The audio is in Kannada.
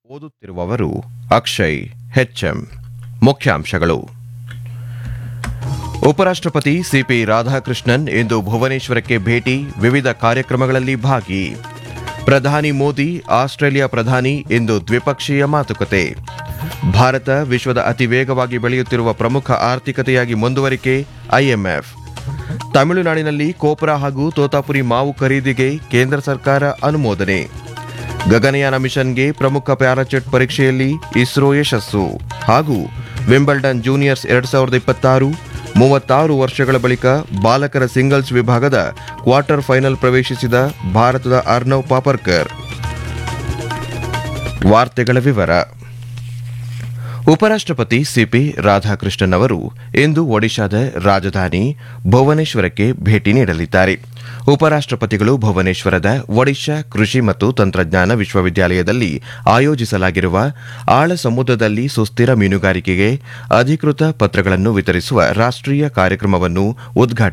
ಓದುತ್ತಿರುವವರು ಅಕ್ಷಯ್ ಹೆಚ್ಎಂ ಮುಖ್ಯಾಂಶಗಳು ಉಪರಾಷ್ಟ್ರಪತಿ ಸಿಪಿ ರಾಧಾಕೃಷ್ಣನ್ ಇಂದು ಭುವನೇಶ್ವರಕ್ಕೆ ಭೇಟಿ ವಿವಿಧ ಕಾರ್ಯಕ್ರಮಗಳಲ್ಲಿ ಭಾಗಿ ಪ್ರಧಾನಿ ಮೋದಿ ಆಸ್ಟ್ರೇಲಿಯಾ ಪ್ರಧಾನಿ ಇಂದು ದ್ವಿಪಕ್ಷೀಯ ಮಾತುಕತೆ ಭಾರತ ವಿಶ್ವದ ಅತಿ ವೇಗವಾಗಿ ಬೆಳೆಯುತ್ತಿರುವ ಪ್ರಮುಖ ಆರ್ಥಿಕತೆಯಾಗಿ ಮುಂದುವರಿಕೆ ಐಎಂಎಫ್ ತಮಿಳುನಾಡಿನಲ್ಲಿ ಕೋಪುರ ಹಾಗೂ ತೋತಾಪುರಿ ಮಾವು ಖರೀದಿಗೆ ಕೇಂದ್ರ ಸರ್ಕಾರ ಅನುಮೋದನೆ ಗಗನಯಾನ ಮಿಷನ್ಗೆ ಪ್ರಮುಖ ಪ್ಯಾರಾಚೆಟ್ ಪರೀಕ್ಷೆಯಲ್ಲಿ ಇಸ್ರೋ ಯಶಸ್ಸು ಹಾಗೂ ವಿಂಬಲ್ಡನ್ ಜೂನಿಯರ್ಸ್ ಎರಡ್ ಸಾವಿರದ ಇಪ್ಪತ್ತಾರು ಮೂವತ್ತಾರು ವರ್ಷಗಳ ಬಳಿಕ ಬಾಲಕರ ಸಿಂಗಲ್ಸ್ ವಿಭಾಗದ ಕ್ವಾರ್ಟರ್ ಫೈನಲ್ ಪ್ರವೇಶಿಸಿದ ಭಾರತದ ಅರ್ನವ್ ಪಾಪರ್ಕರ್ ವಾರ್ತೆಗಳ ವಿವರ ಉಪರಾಷ್ಟ್ರಪತಿ ಸಿಪಿ ರಾಧಾಕೃಷ್ಣನ್ ಅವರು ಇಂದು ಒಡಿಶಾದ ರಾಜಧಾನಿ ಭುವನೇಶ್ವರಕ್ಕೆ ಭೇಟಿ ನೀಡಲಿದ್ದಾರೆ ಉಪರಾಷ್ಟ್ರಪತಿಗಳು ಭುವನೇಶ್ವರದ ಒಡಿಶಾ ಕೃಷಿ ಮತ್ತು ತಂತ್ರಜ್ಞಾನ ವಿಶ್ವವಿದ್ಯಾಲಯದಲ್ಲಿ ಆಯೋಜಿಸಲಾಗಿರುವ ಆಳ ಸಮುದ್ರದಲ್ಲಿ ಸುಸ್ಥಿರ ಮೀನುಗಾರಿಕೆಗೆ ಅಧಿಕೃತ ಪತ್ರಗಳನ್ನು ವಿತರಿಸುವ ರಾಷ್ಟ್ರೀಯ ಕಾರ್ಯಕ್ರಮವನ್ನು ಉದ್ಘಾಟಿಸಲಿದ್ದಾರೆ